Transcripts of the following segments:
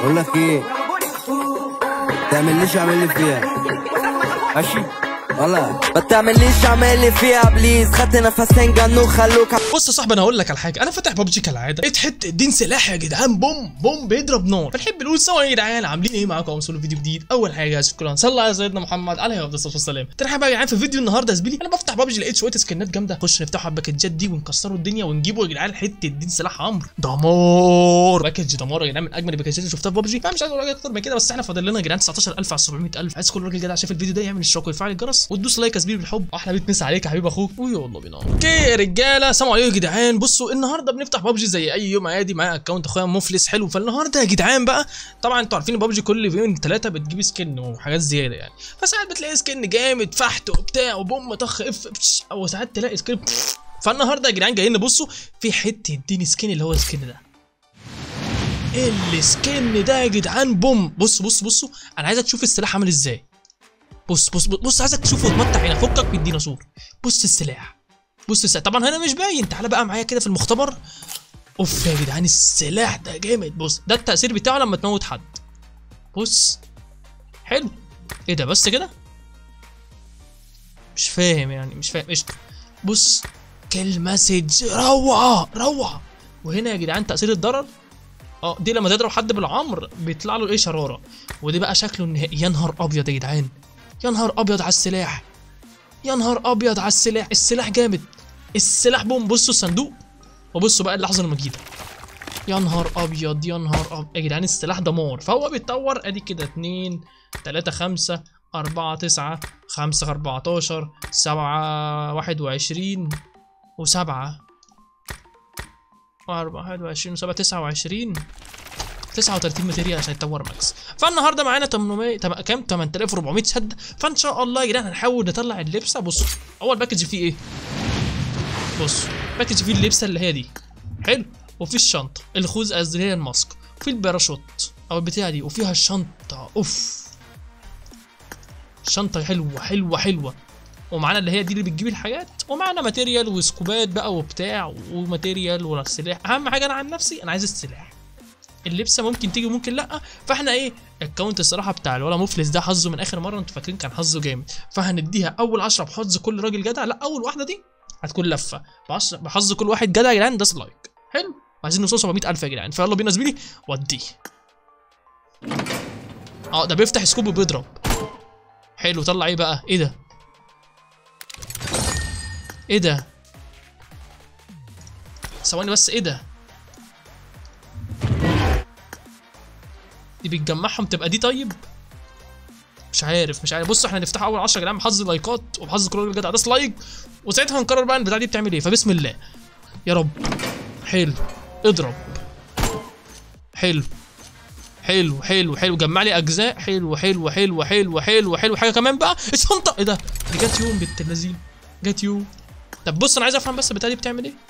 بقول لك ايه تعمليش اعمل لي فيها ماشي ولا ما تعمليش اعمل لي فيها بليز خدت نفسين جنو خلوك بص يا صاحبي انا هقول لك على حاجه انا فاتح ببجي كالعاده لقيت حته دين سلاح يا جدعان بوم بوم بيضرب نار فنحب نقول سوا يا جدعان عاملين ايه معاكم اهو مسؤول فيديو جديد اول حاجه شكرا صلى على سيدنا محمد عليه افضل الصلاه والسلام تاني حاجه بقى يا جدعان في فيديو النهارده يا زميلي انا بفتح ببجي لقيت شويه سكنات جامده نخش نفتحوا الباكجات دي ونكسروا الدنيا ونجيبوا يا جدعان حته دين سلاح عمرو دمار باكج دمار يا جدعان من اجمل الباكجات اللي شفتها في ببجي انا مش عايز اقول حاجه اكتر من كده بس احنا فاضل لنا يا جدعان 19000 على 700000 عايز كل راجل جدع شاف الفيديو ده يعمل اشتراك ويفعل الجرس وتدوس لايك يا زميلي بالحب احلى بيت مسا عليك يا حبيب اخوك ويلا بينا اوكي يا رجاله سلام عليكم يا جدعان بصوا النهارده بنفتح ببجي زي اي يوم عادي معايا اكونت اخويا مفلس حلو فالنهارده يا جدعان بقى طبعا انتوا عارفين ببجي كل يومين ثلاثه بتجيب سكن وحاجات زياده يعني فساعات بتلاقي سكن جامد فحت وبتاع وبوم طخ اف بش، او ساعات تلاقي سكن بف. فالنهارده يا جدعان جايين نبصوا في حته اديني سكن اللي هو السكن ده السكن ده يا جدعان بوم بص بص بصوا انا عايزك تشوف السلاح عامل ازاي بص بص بص, بص عايزك تشوفه وتمتع عينك فكك من الديناصور بص السلاح بص السلاح طبعا هنا مش باين تعالى بقى معايا كده في المختبر اوف يا جدعان السلاح ده جامد بص ده التأثير بتاعه لما تموت حد بص حلو ايه ده بس كده مش فاهم يعني مش فاهم ايش بص كل مسج روعه روعه وهنا يا جدعان تأثير الضرر اه دي لما تضرب حد بالعمر بيطلع له ايه شراره ودي بقى شكله النهائي يا نهار ابيض يا جدعان يا نهار ابيض على السلاح يا نهار ابيض على السلاح السلاح جامد السلاح بوم بصوا الصندوق وبصوا بقى اللحظه المجيده يا نهار ابيض يا نهار ابيض يا جدعان السلاح دمار فهو بيتطور ادي كده 2 3 5 4 9 5 14 7 21 و7 واحد وعشرين وسبعة تسعة وعشرين تسعة وتلاتين ماتيريال عشان يتطور ماكس فالنهارده معانا 800 تم... كام 8400 شد فان شاء الله يا جدعان هنحاول نطلع اللبسه بصوا اول باكج فيه ايه بص باكج فيه اللبسه اللي هي دي حلو وفي الشنطه الخوذ قصدي اللي هي الماسك وفي الباراشوت او البتاعه دي وفيها الشنطه اوف الشنطه حلوه حلوه حلوه ومعانا اللي هي دي اللي بتجيب الحاجات ومعانا ماتيريال وسكوبات بقى وبتاع وماتيريال والسلاح اهم حاجه انا عن نفسي انا عايز السلاح اللبسه ممكن تيجي وممكن لا فاحنا ايه الكاونت الصراحه بتاع الولا مفلس ده حظه من اخر مره انتوا فاكرين كان حظه جامد فهنديها اول 10 بحظ كل راجل جدع لا اول واحده دي هتكون لفه بعش- بحظ كل واحد جدع يا جدعان ده لايك حلو عايزين نوصل 700000 يا جدعان فيلا بينا يا زميلي وديه اه ده بيفتح سكوب وبيضرب حلو طلع ايه بقى ايه ده ايه ده ثواني بس ايه ده دي بتجمعهم تبقى دي طيب مش عارف مش عارف بص احنا نفتح اول 10 يا جدعان بحظ لايكات وبحظ كل الجدع ده لايك وساعتها هنقرر بقى البتاع دي بتعمل ايه فبسم الله يا رب حلو اضرب حلو حلو حلو حلو جمع لي اجزاء حلو حلو حلو حلو حلو حلو حاجه كمان بقى الشنطه ايه ده دي جت يوم بنت اللذين جت يوم طب بص انا عايز افهم بس البتاعه دي بتعمل ايه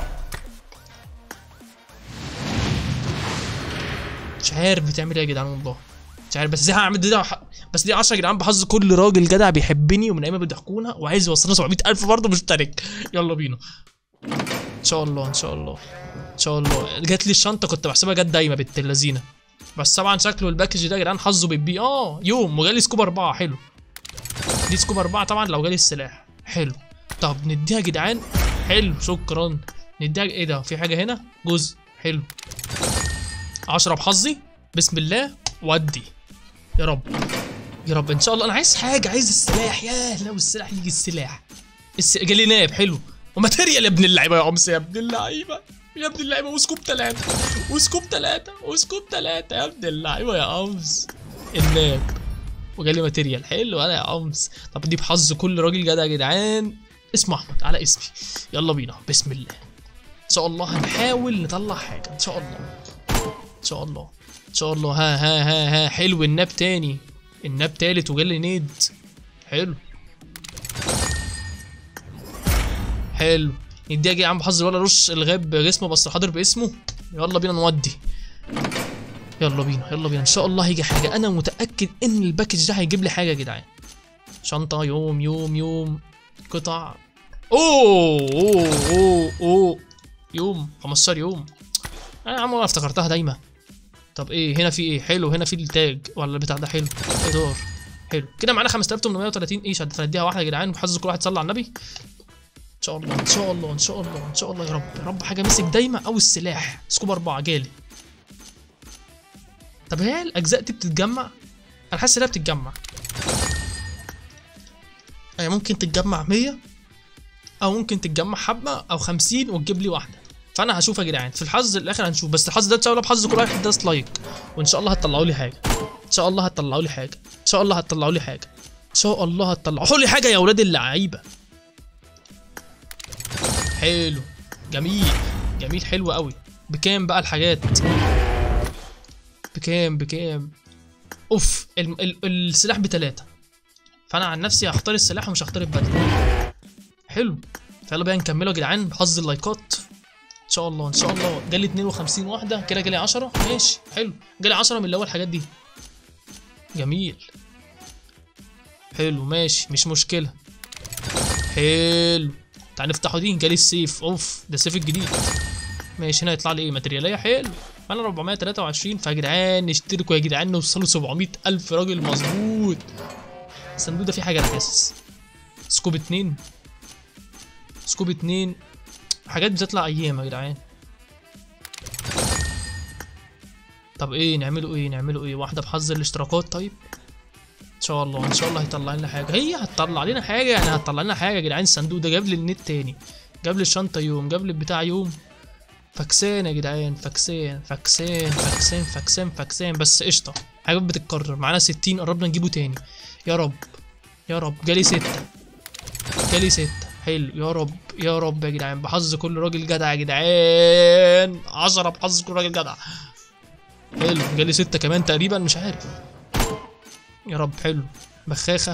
مش عارف بتعمل ايه يا جدعان والله مش عارف بس دي هعمل دي بس دي 10 يا جدعان بحظ كل راجل جدع بيحبني ومن ايام ما بيضحكونا وعايز يوصلنا 700000 برضه مشترك يلا بينا ان شاء الله ان شاء الله ان شاء الله جات لي الشنطه كنت بحسبها جت دايما بنت اللذينه بس طبعا شكله الباكج ده يا جدعان حظه بيبي اه يوم وجالي سكوب اربعه حلو دي سكوب اربعه طبعا لو جالي السلاح حلو طب نديها يا جدعان حلو شكرا نديها ايه ده في حاجه هنا جزء حلو 10 بحظي بسم الله ودي يا رب يا رب ان شاء الله انا عايز حاجه عايز السلاح ياه لو السلاح يجي السلاح الس... جالي ناب حلو وماتيريال يا ابن اللعيبه يا عمس يا ابن اللعيبه يا ابن اللعيبه وسكوب ثلاثة وسكوب ثلاثة وسكوب ثلاثة يا ابن اللعيبه يا عمس الناب وجالي ماتيريال حلو انا يا عمس طب دي بحظ كل راجل جدع يا جدعان اسمه احمد على اسمي يلا بينا بسم الله ان شاء الله هنحاول نطلع حاجه ان شاء الله ان شاء الله ان شاء الله ها ها ها ها حلو الناب تاني الناب تالت وجالي نيد حلو حلو نديها جاي عم بحظ ولا رش الغاب جسمه بس حاضر باسمه يلا بينا نودي يلا بينا يلا بينا ان شاء الله هيجي حاجه انا متاكد ان الباكج ده هيجيب لي حاجه يا جدعان شنطه يوم يوم يوم قطع اوه اوه اوه اوه يوم 15 يوم انا يا عم انا افتكرتها دايما طب ايه هنا في ايه حلو هنا في التاج ولا البتاع ده حلو ادار حلو كده معانا 5830 ايش هنديها واحده يا جدعان وحظ كل واحد صلى على النبي ان شاء الله ان شاء الله ان شاء الله ان شاء الله يا رب يا رب حاجه مسك دايما او السلاح سكوب اربعه جالي طب هي الاجزاء دي بتتجمع انا حاسس انها بتتجمع يعني ممكن تتجمع 100 او ممكن تتجمع حبه او 50 وتجيب لي واحده فانا هشوف يا جدعان في الحظ الاخر هنشوف بس الحظ ده ان شاء الله بحظ كل واحد داس لايك وان شاء الله هتطلعوا لي حاجه ان شاء الله هتطلعوا لي حاجه ان شاء الله هتطلعوا لي حاجه ان شاء الله هتطلعوا لي حاجه يا اولاد اللعيبه حلو جميل جميل حلو قوي بكام بقى الحاجات بكام بكام اوف ال ال السلاح بتلاتة فانا عن نفسي هختار السلاح ومش هختار البدله حلو فيلا بقى نكمله يا جدعان بحظ اللايكات ان شاء الله ان شاء الله جالي 52 واحده كده جالي 10 ماشي حلو جالي 10 من الاول الحاجات دي جميل حلو ماشي مش مشكله حلو تعال نفتحه دي جالي السيف اوف ده السيف الجديد ماشي هنا يطلع لي ايه ماترياليه حلو انا 423 فيا جدعان اشتركوا يا جدعان نوصلوا 700 الف راجل مظبوط الصندوق ده فيه حاجه انا حاسس سكوب اتنين سكوب اتنين حاجات بتطلع ايام يا جدعان طب ايه نعمله ايه نعمله ايه واحده بحظ الاشتراكات طيب ان شاء الله ان شاء الله هيطلع لنا حاجه هي هتطلع لنا حاجه يعني هتطلع لنا حاجه يا جدعان الصندوق ده جاب لي النت تاني جاب لي الشنطه يوم جاب لي البتاع يوم فكسان يا جدعان فكسان فكسان فكسان فكسان فكسان بس قشطه حاجات بتتكرر معانا 60 قربنا نجيبه تاني يا رب يا رب جالي ستة جالي ستة حلو يا رب يا رب يا جدعان بحظ كل راجل جدع يا جدعان عشرة بحظ كل راجل جدع حلو جالي ستة كمان تقريبا مش عارف يا رب حلو بخاخة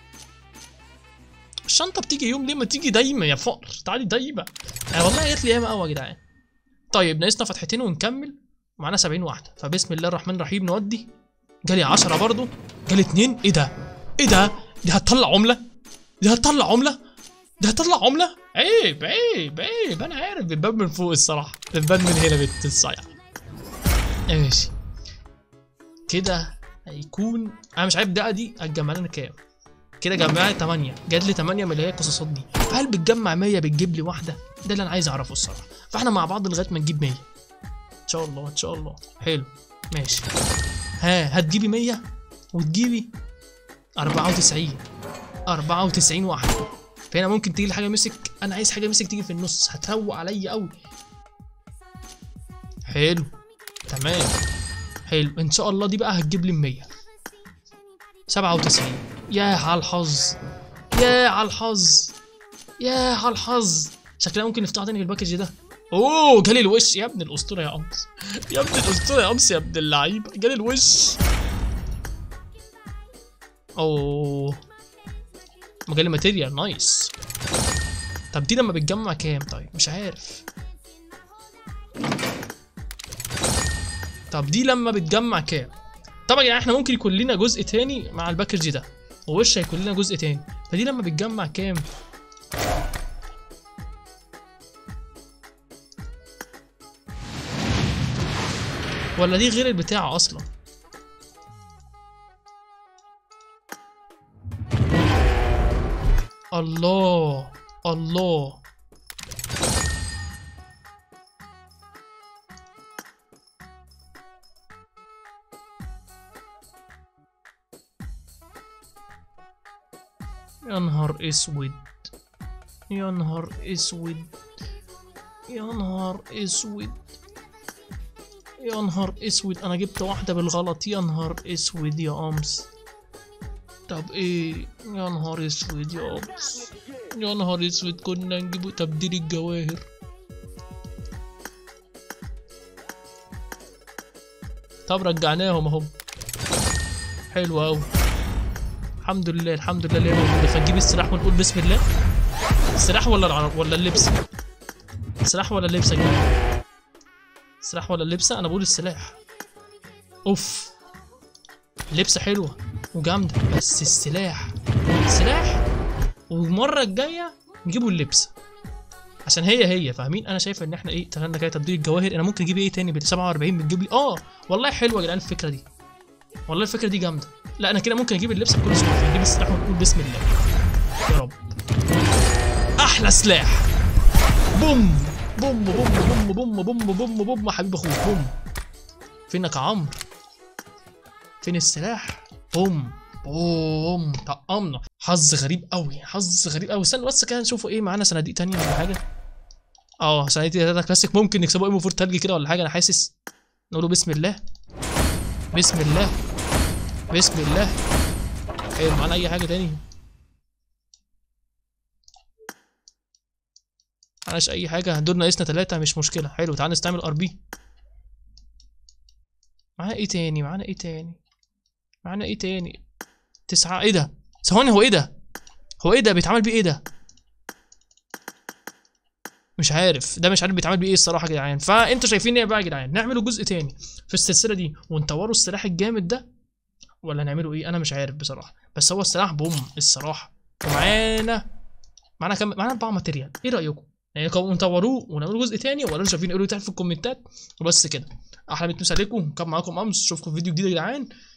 الشنطة بتيجي يوم ليه ما تيجي دايما يا فقر تعالي دايما آه والله جات لي ياما قوي يا جدعان طيب ناقصنا فتحتين ونكمل معانا 70 واحدة فبسم الله الرحمن الرحيم نودي جالي 10 برضو جالي اتنين ايه ده ايه ده دي هتطلع عملة دي هتطلع عملة دي هتطلع عملة عيب عيب عيب انا عارف بتبان من فوق الصراحة بتبان من هنا بنت الصايع ماشي كده هيكون انا مش عارف ده دي هتجمع لنا كام كده جمعت 8 جات لي 8 من اللي هي القصصات دي هل بتجمع 100 بتجيب لي واحده ده اللي انا عايز اعرفه الصراحه فاحنا مع بعض لغايه ما نجيب 100 ان شاء الله ان شاء الله حلو ماشي ها هتجيبي 100 وتجيبي 94 94 واحده فهنا ممكن تيجي لي حاجه مسك انا عايز حاجه مسك تيجي في النص هتروق عليا قوي حلو تمام حلو ان شاء الله دي بقى هتجيب لي 100 97 يا على الحظ يا على الحظ يا على الحظ شكلها ممكن نفتحها تاني في الباكج ده اوه جالي الوش يا ابن الاسطوره يا قمص يا ابن الاسطوره يا قمص يا ابن اللعيبه جالي الوش اوه ما جالي ماتيريال نايس طب دي لما بتجمع كام طيب مش عارف طب دي لما بتجمع كام طبعا يعني احنا ممكن يكون لنا جزء تاني مع الباكج ده ووش هيكون لنا جزء تاني فدي لما بتجمع كام ولا دي غير البتاع اصلا الله الله يا نهار اسود يا نهار اسود يا نهار اسود يا نهار اسود انا جبت واحدة بالغلط يا نهار اسود يا امس طب ايه يا نهار اسود يا امس يا نهار اسود كنا نجيبه تبديل الجواهر طب رجعناهم اهم حلو اوي الحمد لله الحمد لله اللي هي موجوده فنجيب السلاح ونقول بسم الله السلاح ولا العرب ولا اللبس السلاح ولا اللبس يا جماعه السلاح ولا اللبسه انا بقول السلاح اوف لبسه حلوه وجامده بس السلاح السلاح والمره الجايه نجيبوا اللبسه عشان هي هي فاهمين انا شايف ان احنا ايه اتفقنا كده تبديل الجواهر انا ممكن اجيب ايه تاني بال 47 بتجيب لي اه والله حلوه يا جدعان الفكره دي والله الفكره دي جامده لا انا كده ممكن اجيب اللبس بكل سهوله نجيب السلاح ونقول بسم الله يا رب احلى سلاح بوم بوم بوم بوم بوم بوم بوم بوم حبيب اخوك بوم فينك يا عمرو فين السلاح بوم بوم طقمنا حظ غريب قوي حظ غريب قوي استنى بس كده نشوفوا ايه معانا صناديق تانية ولا حاجه اه صناديق تلاته كلاسيك ممكن نكسبوا ايه فور تلج كده ولا حاجه انا حاسس نقوله بسم الله بسم الله بسم الله حلو معانا اي حاجه تاني معناش اي حاجه دول ناقصنا تلاتة مش مشكله حلو تعال نستعمل ار بي معانا ايه تاني معانا ايه تاني معانا ايه تاني تسعة ايه ده ثواني هو ايه ده هو ايه ده بيتعمل بيه ايه ده مش عارف ده مش عارف بيتعمل بيه ايه الصراحه يا جدعان فانتوا شايفين ايه بقى يا جدعان نعمله جزء تاني في السلسله دي ونطوروا السلاح الجامد ده ولا نعمله ايه انا مش عارف بصراحه بس هو السلاح بوم الصراحه ومعانا معانا كم معانا اربعه ماتيريال ايه رايكم يعني كو- نطوروه ونعمله جزء تاني ولا انتوا شايفين قولوا لي تحت في الكومنتات وبس كده احلى مسا عليكم كان معاكم امس اشوفكم في فيديو جديد يا جدعان